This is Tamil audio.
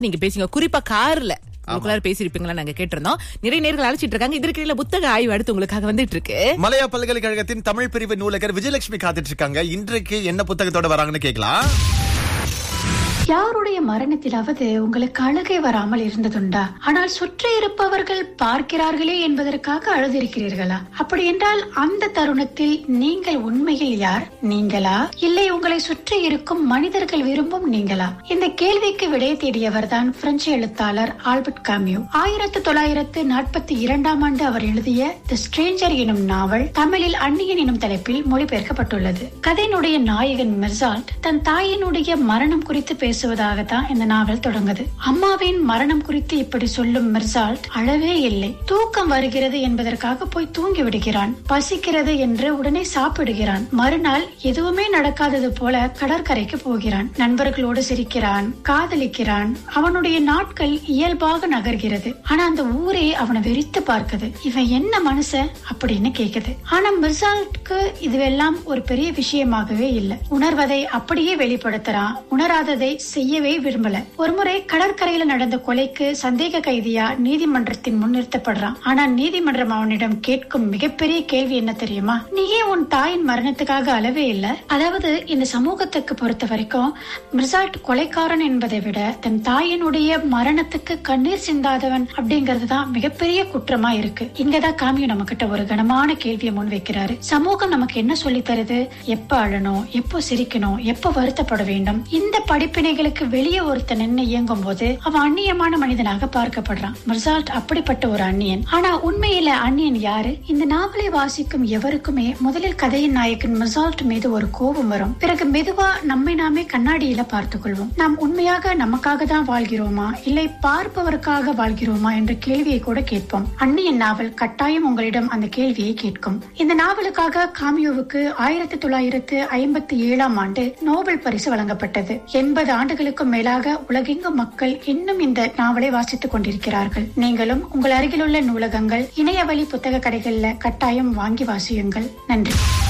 நீங்க பேசுங்க குறிப்பா கார்ல உங்களுக்குள்ளார பேசியிருப்பீங்களா நாங்க கேட்டிருந்தோம் நிறைய நேர்கள் அழைச்சிட்டு இருக்காங்க இதற்கிடையில புத்தக ஆய்வு அடுத்து உங்களுக்காக வந்துட்டு இருக்கு மலையா பல்கலைக்கழகத்தின் தமிழ் பிரிவு நூலகர் விஜயலட்சுமி காத்துட்டு இருக்காங்க இன்றைக்கு என்ன புத்தகத்தோட வராங்கன்னு கேட்கலாம் யாருடைய மரணத்திலாவது உங்களுக்கு அழுகை வராமல் இருந்ததுண்டா ஆனால் சுற்றி இருப்பவர்கள் பார்க்கிறார்களே என்பதற்காக அழுதிருக்கிறீர்களா அப்படி என்றால் அந்த தருணத்தில் நீங்கள் உண்மையில் யார் நீங்களா இல்லை உங்களை சுற்றி இருக்கும் மனிதர்கள் விரும்பும் நீங்களா இந்த கேள்விக்கு விடை தேடியவர் தான் பிரெஞ்சு எழுத்தாளர் ஆல்பர்ட் காமியூ ஆயிரத்து தொள்ளாயிரத்து நாற்பத்தி இரண்டாம் ஆண்டு அவர் எழுதிய தி ஸ்ட்ரேஞ்சர் எனும் நாவல் தமிழில் அந்நியன் எனும் தலைப்பில் மொழிபெயர்க்கப்பட்டுள்ளது கதையினுடைய நாயகன் மெர்சால்ட் தன் தாயினுடைய மரணம் குறித்து பேசுவதாகத்தான் இந்த நாவல் தொடங்குது அம்மாவின் மரணம் குறித்து இப்படி சொல்லும் மெர்சால்ட் அழவே இல்லை தூக்கம் வருகிறது என்பதற்காக போய் தூங்கி விடுகிறான் பசிக்கிறது என்று உடனே சாப்பிடுகிறான் மறுநாள் எதுவுமே நடக்காதது போல கடற்கரைக்கு போகிறான் நண்பர்களோடு சிரிக்கிறான் காதலிக்கிறான் அவனுடைய நாட்கள் இயல்பாக நகர்கிறது ஆனா அந்த ஊரே அவனை வெறித்து பார்க்குது இவன் என்ன மனுஷன் அப்படின்னு கேக்குது ஆனா மிர்சால்ட்க்கு இதுவெல்லாம் ஒரு பெரிய விஷயமாகவே இல்லை உணர்வதை அப்படியே வெளிப்படுத்துறான் உணராததை செய்யவே விரும்பல ஒருமுறை கடற்கரையில நடந்த கொலைக்கு சந்தேக கைதியா நீதிமன்றத்தின் முன் நிறுத்தப்படுறான் ஆனா நீதிமன்றம் அவனிடம் கேட்கும் மிகப்பெரிய கேள்வி என்ன தெரியுமா நீ ஏன் உன் தாயின் மரணத்துக்காக அளவே இல்ல அதாவது இந்த சமூகத்துக்கு பொறுத்த வரைக்கும் மிர்சால்ட் கொலைக்காரன் என்பதை விட தன் தாயினுடைய மரணத்துக்கு கண்ணீர் சிந்தாதவன் அப்படிங்கிறது தான் மிகப்பெரிய குற்றமா இருக்கு இங்கதான் காமியு நம்ம கிட்ட ஒரு கனமான கேள்வியை முன் வைக்கிறாரு சமூகம் நமக்கு என்ன சொல்லி தருது எப்ப அழணும் எப்போ சிரிக்கணும் எப்போ வருத்தப்பட வேண்டும் இந்த படிப்பினைகளுக்கு வெளியே ஒருத்தன் நின்று இயங்கும் போது அவன் அந்நியமான மனிதனாக பார்க்கப்படுறான் மிர்சால்ட் அப்படிப்பட்ட ஒரு அந்நியன் ஆனா உண்மையில அந்நியன் யாரு இந்த நாவலை வாசிக்கும் எவருக்குமே முதலில் கதையின் நாயகன் மிர்சால்ட் மீது ஒரு கோபம் வரும் பிறகு மெதுவா நம்மை நாமே கண்ணாடியில பார்த்துக் கொள்வோம் நாம் உண்மையாக நமக்காக தான் வாழ்கிறோமா இல்லை பார்ப்பவருக்காக வாழ்கிறோமா என்ற கேள்வியை கூட கேட்போம் அந்நியன் நாவல் கட்டாயம் உங்களிடம் அந்த கேள்வியை கேட்கும் இந்த நாவலுக்காக காமியோவுக்கு ஆயிரத்தி தொள்ளாயிரத்து ஐம்பத்தி ஏழாம் ஆண்டு நோபல் பரிசு வழங்கப்பட்டது எண்பது ஆண்டுகளுக்கும் மேலாக உலகெங்கும் மக்கள் இன்னும் இந்த நாவலை வாசித்துக் கொண்டிருக்கிறார்கள் நீங்களும் உங்கள் அருகிலுள்ள நூலகங்கள் இணையவழி புத்தக கடைகள்ல கட்டாயம் வாங்கி வாசியுங்கள் நன்றி